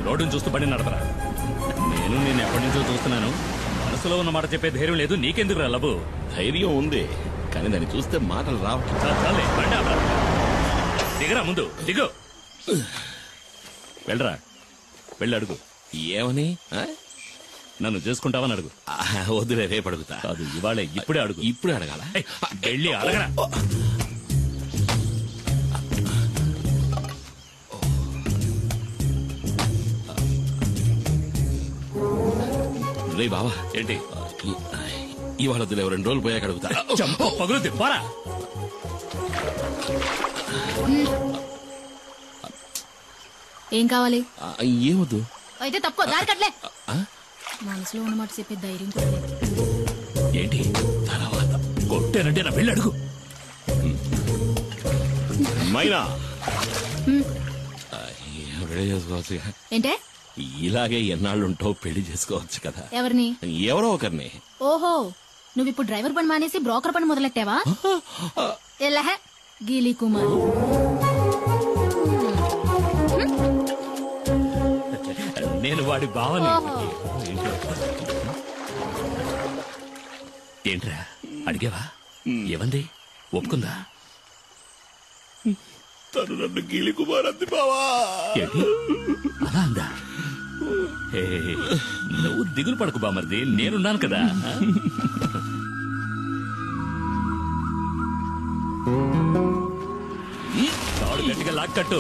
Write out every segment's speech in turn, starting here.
రోడ్డును చూస్తూ బండి నడపరా నేను నేను ఎప్పటి నుంచో చూస్తున్నాను మనసులో ఉన్న మాట చెప్పే ధైర్యం లేదు నీకెందుకు రా లబు ధైర్యం ఉంది కానీ దాన్ని చూస్తే మాటలు రావట్లేదు చా- చాలే బండి ఆపరా. దిగరా ముందు దిగు వెళ్ళరా వెళ్ళి అడుగు ఏమని ఆ? నన్ను చేసుకుంటావని అడుగు ఆ, వద్దులే రేపు అడుగుతా కాదు ఇవాళే ఇప్పుడే అడుగు ఇప్పుడే అడగాల ఏయ్, వెళ్ళి అడగరా రే బావా ఏంటి ఈ- ఇవాళ వద్దులే రెండు రోజులు పోయాక అడుగుతా చంప పగులుద్ది పోరా ఏం కావాలి ఆ, ఏమొద్దు అయితే తప్పుకో దారి కట్లే ఆ? మనసులో ఉన్నమాట చెప్పే ధైర్యం కూడా లేదు ఏంటి తర్వాత కొట్టానంటే నా వెళ్ళి అడుగు మైనా ఆ, ఏం రెడీ చేసుకోవచ్చు ఇక. ఏంటే ఇలాగే ఎన్నాళ్ళుంటో పెళ్లి చేసుకోవచ్చు కదా ఎవరిని ఎవరో ఒకరిని ఓహో నువ్వు ఇప్పుడు డ్రైవర్ పని మానేసి బ్రోకర్ పని మొదలెట్టావా ఎల్లహ గీలీ కుమార్ నేను వాడి భావని ఏంట్రా అడిగావా ఏమంది ఒప్పుకుందా తను నన్ను గీలి కుమార్ అంది బావా ఏంటి అలా అందా ఏ, నువ్వు దిగులు పడకు బామర్ది నేనున్నాను కదా తాడు గట్టిగా లాక్కట్టు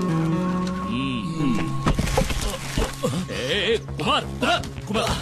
ఏ, ఏ, కుమార్ రా, కుమార్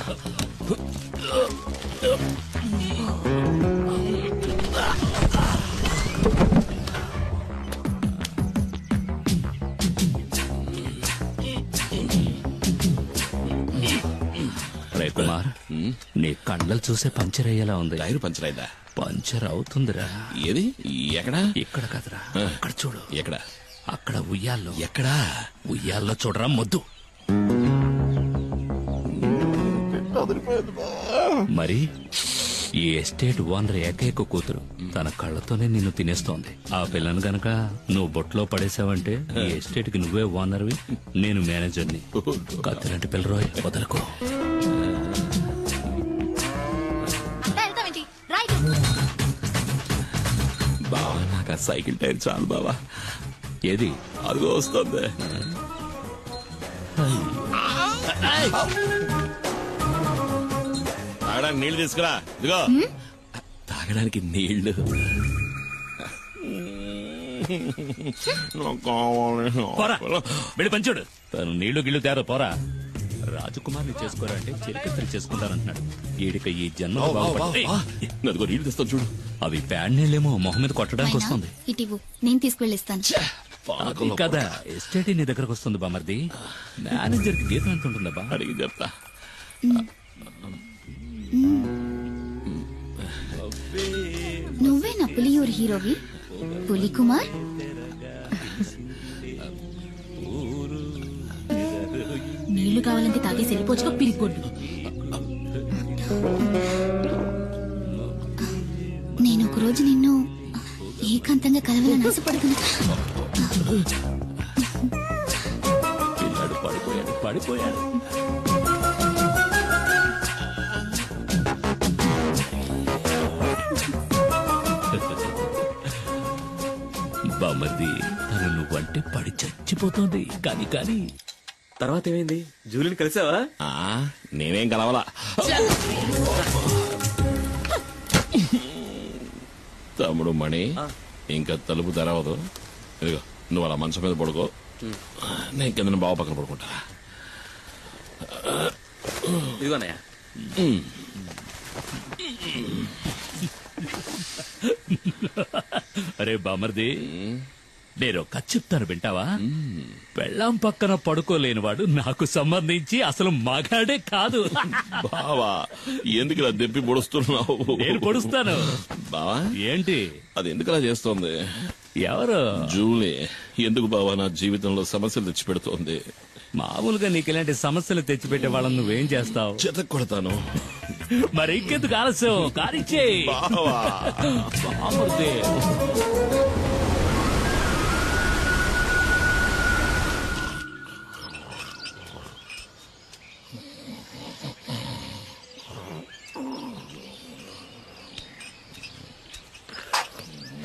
రే కుమార్ నీ కళ్ళలు చూసే పంచర్ అయ్యేలా ఉంది టైర్ పంచర్ అయిందా పంచర్ అవుతుందిరా ఏది ఎక్కడా ఇక్కడ కదరా అక్కడ చూడు ఎక్కడ అక్కడ ఉయ్యాల్లో ఎక్కడా ఉయ్యాల్లో చూడరా మొద్దు మరి ఈ ఎస్టేట్ ఓనర్ ఏకైక కూతురు తన కళ్ళతోనే నిన్ను తినేస్తోంది ఆ పిల్లను గనక నువ్వు బొట్లో పడేసావంటే ఈ ఎస్టేట్ కి నువ్వే ఓనర్వి నేను మేనేజర్ని కత్తిలాంటి పిల్లరోయ్ వదలకు అట్టా వెళ్తావేంటి రైట్ బావా నాకు ఆ సైకిల్ టైర్ చాలు బావా ఏది అదిగో వస్తుంది తాగడానికి నీళ్లు తీసుకురా ఇదిగో తాగడానికి నీళ్లు నాకు కావాలి. పోరా వెళ్ళి పంచుడు తను నీళ్లు గిళ్ళు తేరా పోరా రాజకుమార్ని చేసుకోరా అంటే చిరకత్రి చేసుకుంటానంటున్నాడు ఈడిక ఈ జన్మ బావ, బావ, బావ, బావ. అదిగో నీళ్లు తెస్తాను చూడు అవి ప్యాడ్ నీళ్ళేమో మొహం మీద కొట్టడానికి వస్తుంది ఇటివు నేను తీసుకువెళ్ళిస్తాను అది కదా ఎస్టేట్ నీ దగ్గరకు వస్తుంది బామర్ది మేనేజర్ కి గీతం ఎంత ఉంటుందా బా అడిగి చెప్తా నువ్వే నా పులియూరు హీరోవి పులి కుమార్ నీళ్లు కావాలంటే తాగేసి వెళ్ళిపోవచ్చుగా పిరిగొడ్డు నేను ఒక రోజు నిన్ను ఏకాంతంగా కలవాలని ఆశపడుతున్నా పిల్లాడు పడిపోయాడు పడిపోయాడు బామర్ది తను నువ్వంటే పడి చచ్చిపోతుంది కానీ కానీ తర్వాత ఏమైంది జూలిని కలిసావా ఆ, నేనేం కలవలా తమ్ముడు మణి ఇంకా తలుపు తెరవదు ఇదిగో నువ్వు అలా మంచం మీద పడుకో నేను కింద బావ పక్కన పడుకుంటా ఇదిగోనయ్య అరే బామర్ది నేను కథ చెప్తాను వింటావా పెళ్ళాం పక్కన పడుకోలేనివాడు నాకు సంబంధించి అసలు మగాడే కాదు బావా ఎందుకు ఇలా దెప్పి పొడుస్తున్నావు నేను పొడుస్తాను బావా ఏంటి అది ఎందుకు అలా చేస్తోంది ఎవరు జూలీ ఎందుకు బావా నా జీవితంలో సమస్యలు తెచ్చి పెడుతోంది మామూలుగా నీకు ఇలాంటి సమస్యలు తెచ్చిపెట్టే వాళ్ళని నువ్వేం చేస్తావు చెత కొడతాను మరి ఇంకెందుకు ఆలస్యం కానిచ్చే బావా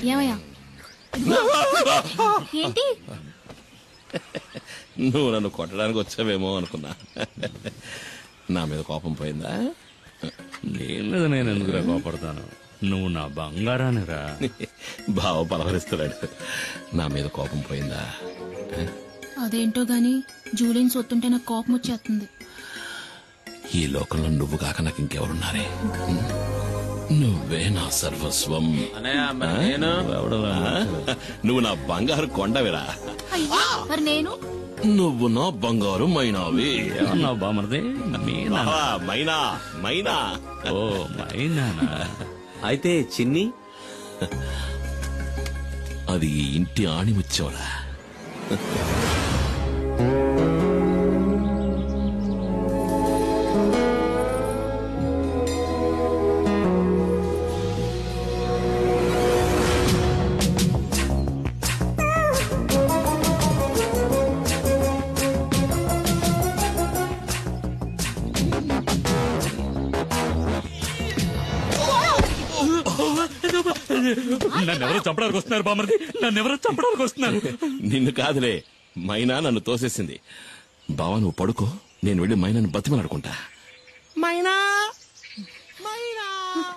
ఏమయ్యా ఏంటి నువ్వు నన్ను కొట్టడానికి వచ్చావేమో అనుకున్నా నా మీద కోపం పోయిందా నేను మీద నేను ఎందుకురా కోపడతాను నువ్వు నా బంగారాన్ని రా బావ పలవరిస్తున్నాడు నా మీద కోపం పోయిందా అదేంటో గాని జూలిని సొత్తుంటే నాకు కోపం వచ్చేస్తుంది ఈ లోకంలో నువ్వు కాక నాకు ఇంకెవరున్నారే నువ్వే నా సర్వస్వం అన్నయ్య మరి నేను ఆ? నువ్వు నా బంగారు కొండవిరా అయ్యో మరి నేను నువ్వు నా బంగారు మైనావి ఏమన్నావు బామర్ది మీనా బావా, మైనా మైనా ఓ మైనానా అయితే చిన్ని అది ఈ ఇంటి ఆణిముచ్చోరా నన్ను ఎవరో చంపడానికి వస్తున్నారు బామర్ది నన్ను ఎవరో చంపడానికి వస్తున్నారు నిన్ను కాదులే మైనా నన్ను తోసేసింది బావా నువ్వు పడుకో నేను వెళ్ళి మైనాను బతిమలాడుకుంటా మైనా మైనా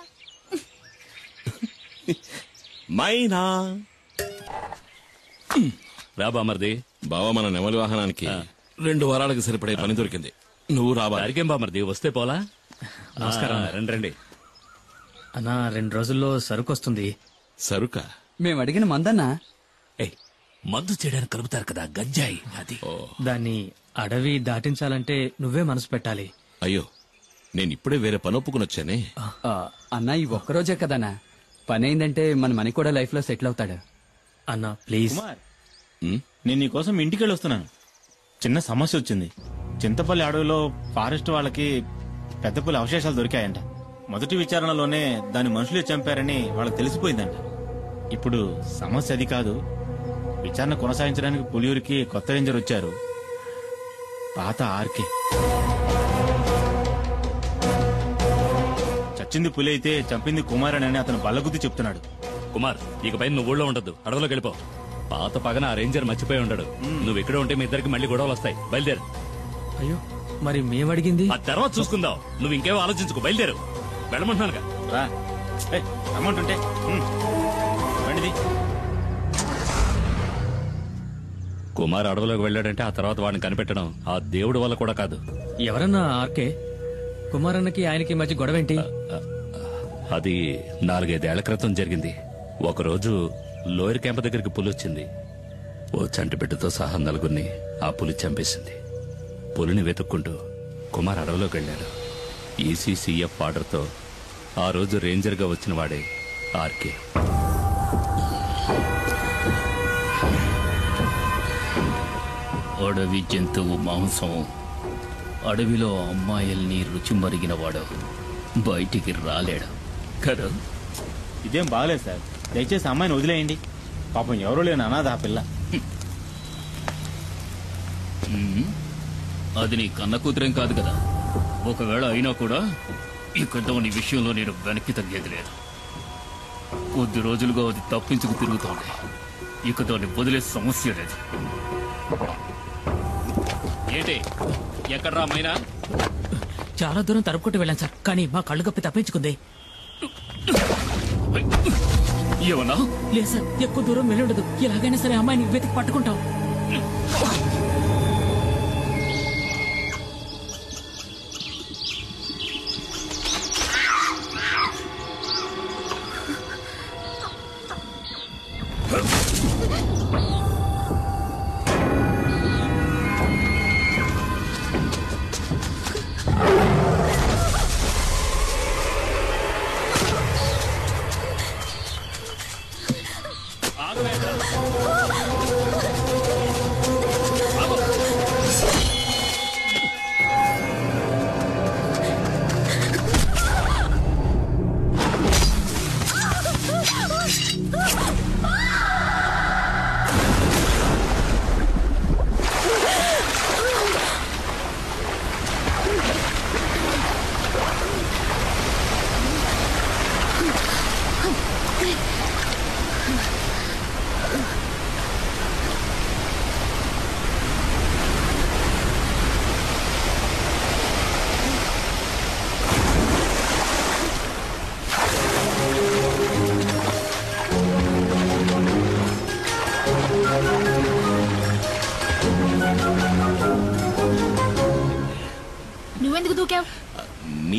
మైనా రా బామర్ది బావా మన నెమలి వాహనానికి రెండు వారాలకు సరిపడే పని దొరికింది నువ్వు రావాలి దారికేం బామర్ది వస్తే పోలా నమస్కారం రండి రండి అన్నా రెండు రోజుల్లో సరుకు వస్తుంది సరుక మేము అడిగిన మందన్నా ఏయ్ మందు చేయడానికి కలుపుతారు కదా గంజాయి అది దాన్ని అడవి దాటించాలంటే నువ్వే మనసు పెట్టాలి అయ్యో నేను ఇప్పుడే వేరే పని ఒప్పుకుని వచ్చానే ఆ, అన్నా ఈ ఒక్కరోజే కదన్నా పని అయిందంటే మన మనీ కూడా లైఫ్ లో సెటిల్ అవుతాడు అన్నా ప్లీజ్ కుమార్ ఉమ్, నేను నీకోసం ఇంటికి వెళ్ళి వస్తున్నాను చిన్న సమస్య వచ్చింది చింతపల్లి అడవిలో ఫారెస్ట్ వాళ్ళకి పెద్ద పులి అవశేషాలు దొరికాయంట మొదటి విచారణలోనే దాని మనుషులే చంపారని వాళ్ళకి తెలిసిపోయిందంట ఇప్పుడు సమస్య అది కాదు విచారణ కొనసాగించడానికి పులియూరికి కొత్త రేంజర్ వచ్చారు పాత ఆర్కే చచ్చింది పులి అయితే చంపింది కుమార్ అని అతను బల్లగుద్ది చెప్తున్నాడు కుమార్ ఇకపై నువ్వు ఊళ్ళో ఉండదు అడవిలోకి వెళ్ళిపో పాత పగన ఆ రేంజర్ మర్చిపోయి ఉండడు నువ్వు ఇక్కడే ఉంటే మీ ఇద్దరికి మళ్ళీ గొడవలు వస్తాయి బయలుదేరు అయ్యో మరి మేము అడిగింది ఆ తర్వాత చూసుకుందాం నువ్వు ఇంకేమో ఆలోచించుకో బయలుదేరు వెళ్ళమంటున్నానుగా రా ఏయ్, అమౌంట్ ఉంటే ఉమ్. బండిది కుమార్ అడవిలోకి వెళ్ళాడంటే ఆ తర్వాత వాడిని కనిపెట్టడం ఆ దేవుడి వల్ల కూడా కాదు ఎవరన్నా ఆర్కే కుమారన్నకి ఆయనకి మధ్య గొడవ ఏంటి అది నాలుగైదేళ్ల క్రితం జరిగింది ఒకరోజు లోయర్ క్యాంప్ దగ్గరికి పులి వచ్చింది ఓ చంటి బిడ్డతో సహా నలుగురిని ఆ పులి చంపేసింది పులిని వెతుక్కుంటూ కుమార్ అడవిలోకి వెళ్ళాడు ఈసీసీఎఫ్ ఆర్డర్తో ఆ రోజు రేంజర్గా వచ్చిన వాడే ఆర్కే అడవి జంతువు మాంసం అడవిలో అమ్మాయిల్ని రుచి మరిగినవాడు బయటికి రాలేడు కదా ఇదేం బాగలేదు సార్ దయచేసి అమ్మాయిని వదిలేయండి పాపం ఎవరో లేని అనాథ ఆ పిల్ల అది నీ కన్న కూతురేం కాదు కదా ఒకవేళ అయినా కూడా ఇక దాని విషయంలో నేను వెనక్కి తగ్గేది లేదు కొద్ది రోజులుగా అది తప్పించుకు తిరుగుతోంది ఇక దాన్ని వదిలే సమస్య లేదు ఏంటి ఎక్కడ్రా మైనా చాలా దూరం తరుపుకుంటూ వెళ్ళాను సార్ కానీ మా కళ్ళు కప్పి తప్పించుకుంది ఏమన్నా లేదు సార్ ఎక్కువ దూరం వెళ్ళుండదు ఎలాగైనా సరే అమ్మాయిని వెతికి పట్టుకుంటాం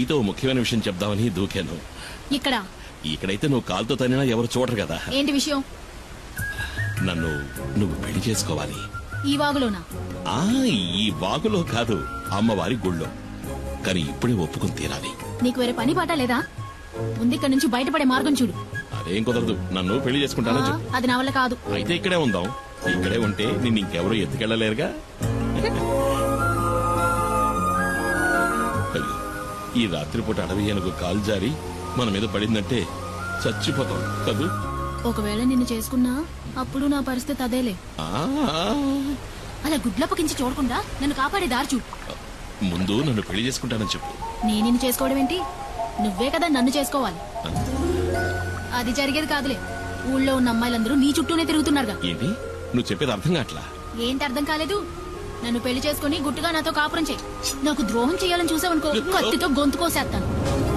నీతో ఓ ముఖ్యమైన విషయం చెప్దామని దూకాను ఇక్కడ ఇక్కడైతే నువ్వు కాలుతో తనినా ఎవరు చూడరు కదా ఏంటి విషయం నన్ను నువ్వు పెళ్లి చేసుకోవాలి ఈ వాగులోనా ఆ ఈ వాగులో కాదు అమ్మవారి గుళ్ళో కానీ ఇప్పుడే ఒప్పుకుని తీరాలి నీకు వేరే పని పాట లేదా ముందు ఇక్కడ నుంచి బయటపడే మార్గం చూడు అదేం కుదరదు నన్ను పెళ్లి చేసుకుంటానో ఆ, చెప్పు అది నా వల్ల కాదు అయితే ఇక్కడే ఉందాం ఇక్కడే ఉంటే నిన్ను ఇంకెవరూ ఎత్తుకెళ్ళలేరుగా అయ్యో, ఈ రాత్రిపూట అడవి ఏనుగు కాలు జారి మన మీద పడిందంటే చచ్చిపోతాం కదూ ఒకవేళ నిన్ను చేసుకున్నా అప్పుడు నా పరిస్థితి అదేలే ఆ, అలా గుడ్లప్పకించి చూడకుండా నన్ను కాపాడే దారి చూడు ముందు నన్ను పెళ్లి చేసుకుంటానని చెప్పు నేను నిన్ను చేసుకోవడం ఏంటి నువ్వే కదా నన్ను చేసుకోవాలి అది జరిగేది కాదులే ఊళ్ళో ఉన్న అమ్మాయిలందరూ నీ చుట్టూనే తిరుగుతున్నారుగా ఏంటి నువ్వు చెప్పేది అర్థం కావట్లా ఏంటి అర్థం కాలేదు నన్ను పెళ్లి చేసుకుని గుట్టుగా నాతో కాపురం చేయి నాకు ద్రోహం చేయాలని చూసావనుకో కత్తితో గొంతు కోసేస్తాను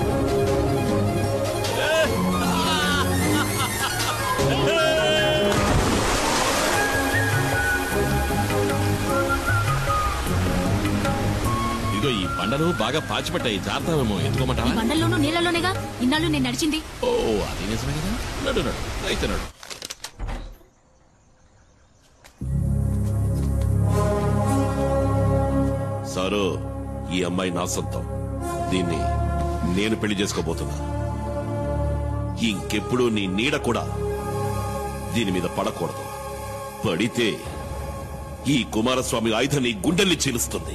ఇదిగో ఈ బండలు బాగా పాచిపట్టాయి జాగ్రత్తమేమో ఈ ఎత్తుకోమంటావా బండల్లోనూ నీళ్ళలోనేగా ఇన్నాళ్ళు నేను నడిచింది ఓ అది నిజమే కదా నడు నడు అయితే నడు సారు ఈ అమ్మాయి నా సొంతం దీన్ని నేను పెళ్లి చేసుకోబోతున్నా ఇంకెప్పుడు నీ నీడ కూడా దీని మీద పడకూడదు పడితే ఈ కుమారస్వామి ఆయుధం నీ గుండెల్ని చీలుస్తుంది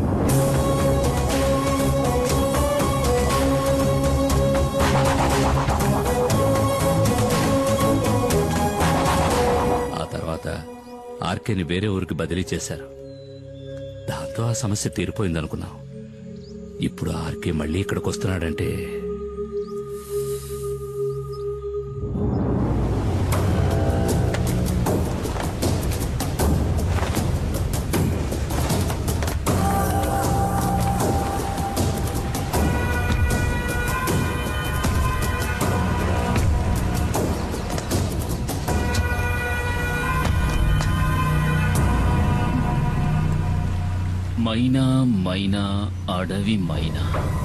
ఆ తర్వాత ఆర్కేని వేరే ఊరికి బదిలీ చేశారు దాంతో ఆ సమస్య తీరిపోయిందనుకున్నాం ఇప్పుడు ఆర్కే మళ్ళీ ఇక్కడికి వస్తున్నాడంటే మైనా మైనా అడవి మైనా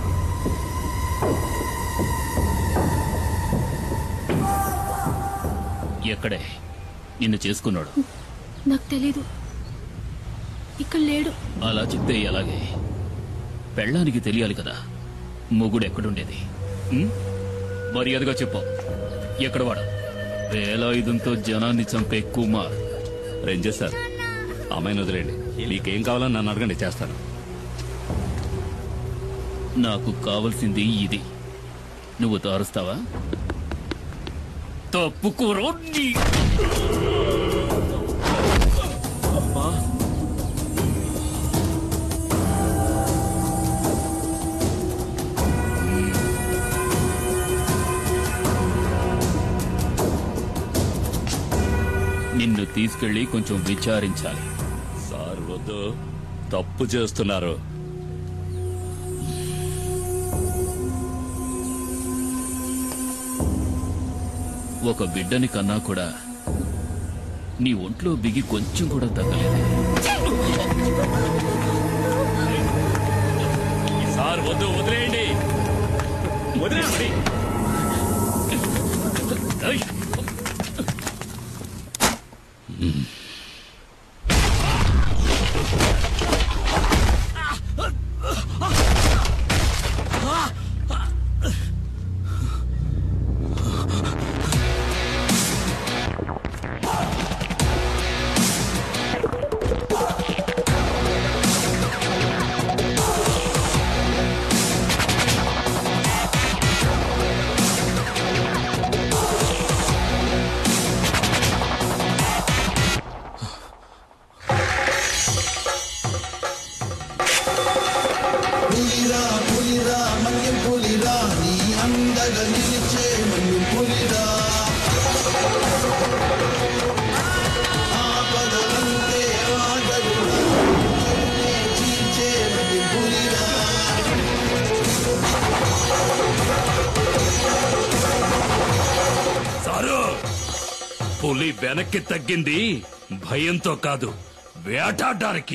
ఎక్కడే నిన్ను చేసుకున్నాడు నాకు తెలీదు ఇక్కడ లేడు అలా చెప్తే ఎలాగే పెళ్ళానికి తెలియాలి కదా మొగుడు ఎక్కడుండేది ఉం? మర్యాదగా చెప్పు ఎక్కడ వాడు వేలాయుధంతో జనాన్ని చంపే కుమార్ రేంజర్ సార్ అమ్మాయిని వదిలేండి మీకేం కావాలని నన్ను అడగండి చేస్తాను నాకు కావలసింది ఇది నువ్వు తారుస్తావా తప్పుకోరో నీ నిన్ను తీసుకెళ్లి కొంచెం విచారించాలి సార్ వద్దు తప్పు చేస్తున్నారు ఒక బిడ్డని కన్నా కూడా నీ ఒంట్లో బిగి కొంచెం కూడా తగ్గలేదు సార్ వద్దు వదిలేయండి వదిలేయండి ఏయ్! సారు పులి వెనక్కి తగ్గింది భయంతో కాదు వేటాడడానికి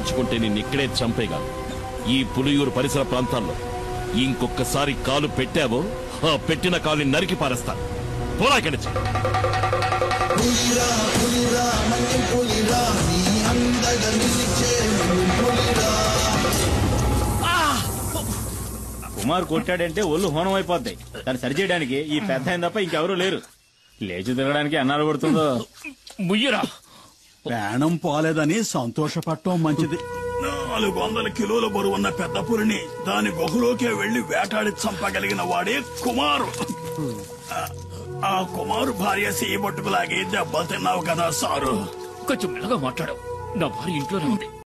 తలుచుకుంటే నిన్ను ఇక్కడే చంపేగాను ఈ పులియూరు పరిసర ప్రాంతాల్లో ఇంకొకసారి కాలు పెట్టావో ఆ పెట్టిన కాలుని నరికి పారేస్తాను పోరా ఇక్కడి నుంచి. కుమార్ కొట్టాడంటే ఒళ్ళు హోనం అయిపోద్ది దాన్ని సరిచేయడానికి ఈ పెద్ద ఆయన తప్ప ఇంకెవరూ లేరు లేచి తిరగడానికి అన్నాలు పడుతుందో ముయ్యరా ప్రాణం పోలేదని సంతోషపడటం మంచిది నాలుగు వందల కిలోల బరువున్న పెద్ద పులిని దాని గుహలోకే వెళ్లి వేటాడి చంపగలిగిన వాడే కుమారు ఆ- ఆ కుమారు భార్య సీబొట్టుకులాగి దెబ్బలు తిన్నావు కదా సారు కొంచెం మెల్లగా మాట్లాడావు నా భార్య ఇంట్లోనే ఉంది